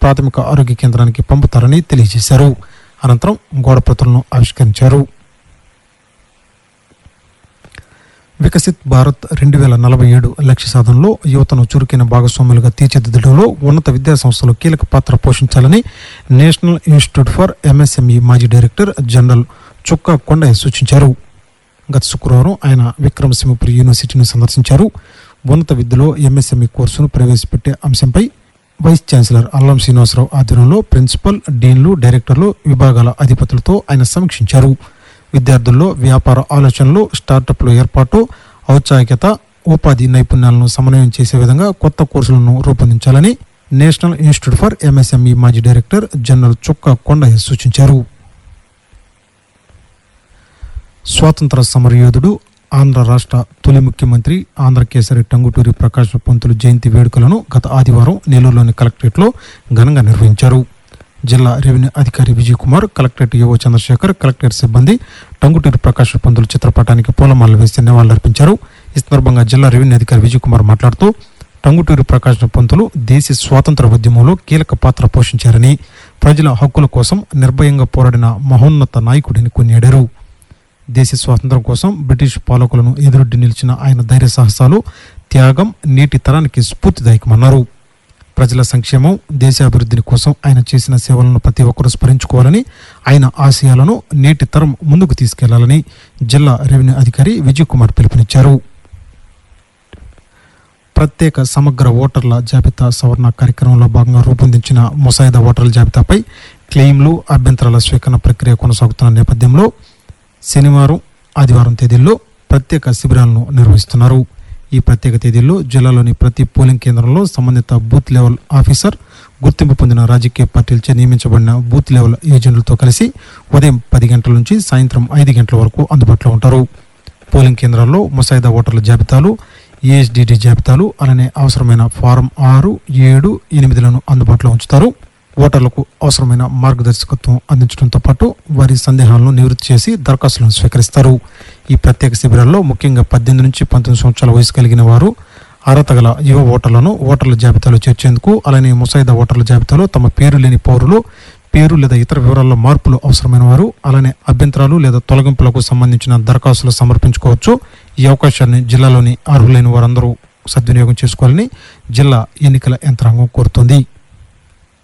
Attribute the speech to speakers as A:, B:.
A: ప్రాథమిక ఆరోగ్య కేంద్రానికి పంపుతారని తెలియజేశారు అనంతరం గోడప్రతులను ఆవిష్కరించారు వికసిత్ భారత్ రెండు వేల నలభై ఏడు లక్ష్య సాధనలో యువతను చురుకైన భాగస్వాములుగా తీర్చిదిద్దడంలో ఉన్నత విద్యా సంస్థలు కీలక పాత్ర పోషించాలని నేషనల్ ఇన్స్టిట్యూట్ ఫర్ ఎంఎస్ఎంఈ మాజీ డైరెక్టర్ జనరల్ చుక్క కొండయ్య సూచించారు గత శుక్రవారం ఆయన విక్రమసింహపురి యూనివర్సిటీని సందర్శించారు ఉన్నత విద్యలో ఎంఎస్ఎంఈ కోర్సును ప్రవేశపెట్టే అంశంపై వైస్ ఛాన్సలర్ అల్లం శ్రీనివాసరావు ఆధ్వర్యంలో ప్రిన్సిపల్ డీన్లు డైరెక్టర్లు విభాగాల అధిపతులతో ఆయన సమీక్షించారు విద్యార్థుల్లో వ్యాపార ఆలోచనలు స్టార్టప్ల ఏర్పాటు ఔత్సాహికత ఉపాధి నైపుణ్యాలను సమన్వయం చేసే విధంగా కొత్త కోర్సులను రూపొందించాలని నేషనల్ ఇన్స్టిట్యూట్ ఫర్ ఎంఎస్ఎంఈ మాజీ డైరెక్టర్ జనరల్ చుక్క కొండయ్య సూచించారు స్వాతంత్ర సమరయోధుడు ఆంధ్ర రాష్ట్ర తొలి ముఖ్యమంత్రి ఆంధ్రకేసరి టంగుటూరి ప్రకాశ్ పంతులు జయంతి వేడుకలను గత ఆదివారం నెల్లూరులోని కలెక్టరేట్లో ఘనంగా నిర్వహించారు జిల్లా రెవెన్యూ అధికారి విజయ్ కుమార్ కలెక్టరేట్ యువ చంద్రశేఖర్ కలెక్టరేట్ సిబ్బంది టంగుటూరి ప్రకాశ్ పంతులు చిత్రపటానికి పూలమాలలు వేసి నివాళులర్పించారు ఈ సందర్భంగా జిల్లా రెవెన్యూ అధికారి విజయ్ కుమార్ మాట్లాడుతూ టంగుటూరి ప్రకాశ్ పంతులు దేశ స్వాతంత్ర ఉద్యమంలో కీలక పాత్ర పోషించారని ప్రజల హక్కుల కోసం నిర్భయంగా పోరాడిన మహోన్నత నాయకుడిని కొనియాడారు దేశ స్వాతంత్రం కోసం బ్రిటిష్ పాలకులను ఎదురొడ్డి నిలిచిన ఆయన ధైర్య సాహసాలు త్యాగం నేటి తరానికి స్ఫూర్తిదాయకమన్నారు ప్రజల సంక్షేమం దేశాభివృద్ధిని కోసం ఆయన చేసిన సేవలను ప్రతి ఒక్కరూ స్మరించుకోవాలని ఆయన ఆశయాలను నేటి తరం ముందుకు తీసుకెళ్లాలని జిల్లా రెవెన్యూ అధికారి విజయ్ కుమార్ పిలుపునిచ్చారు ప్రత్యేక సమగ్ర ఓటర్ల జాబితా సవరణ కార్యక్రమంలో భాగంగా రూపొందించిన ముసాయిదా ఓటర్ల జాబితాపై క్లెయిమ్లు అభ్యంతరాల స్వీకరణ ప్రక్రియ కొనసాగుతున్న నేపథ్యంలో శనివారం ఆదివారం తేదీల్లో ప్రత్యేక శిబిరాలను నిర్వహిస్తున్నారు ఈ ప్రత్యేక తేదీల్లో జిల్లాలోని ప్రతి పోలింగ్ కేంద్రంలో సంబంధిత బూత్ లెవెల్ ఆఫీసర్ గుర్తింపు పొందిన రాజకీయ పార్టీలచే నియమించబడిన బూత్ లెవెల్ ఏజెంట్లతో కలిసి ఉదయం పది గంటల నుంచి సాయంత్రం ఐదు గంటల వరకు అందుబాటులో ఉంటారు పోలింగ్ కేంద్రాల్లో ముసాయిదా ఓటర్ల జాబితాలు ఏఎస్డిడి జాబితాలు అలానే అవసరమైన ఫారం ఆరు ఏడు ఎనిమిదిలను అందుబాటులో ఉంచుతారు ఓటర్లకు అవసరమైన మార్గదర్శకత్వం అందించడంతో పాటు వారి సందేహాలను నివృత్తి చేసి దరఖాస్తులను స్వీకరిస్తారు ఈ ప్రత్యేక శిబిరాల్లో ముఖ్యంగా పద్దెనిమిది నుంచి పంతొమ్మిది సంవత్సరాల వయసు కలిగిన వారు అర్హత గల యువ ఓటర్లను ఓటర్ల జాబితాలో చేర్చేందుకు అలానే ముసాయిదా ఓటర్ల జాబితాలో తమ పేరు లేని పౌరులు పేరు లేదా ఇతర వివరాల్లో మార్పులు అవసరమైన వారు అలానే అభ్యంతరాలు లేదా తొలగింపులకు సంబంధించిన దరఖాస్తులు సమర్పించుకోవచ్చు ఈ అవకాశాన్ని జిల్లాలోని అర్హులైన వారందరూ సద్వినియోగం చేసుకోవాలని జిల్లా ఎన్నికల యంత్రాంగం కోరుతోంది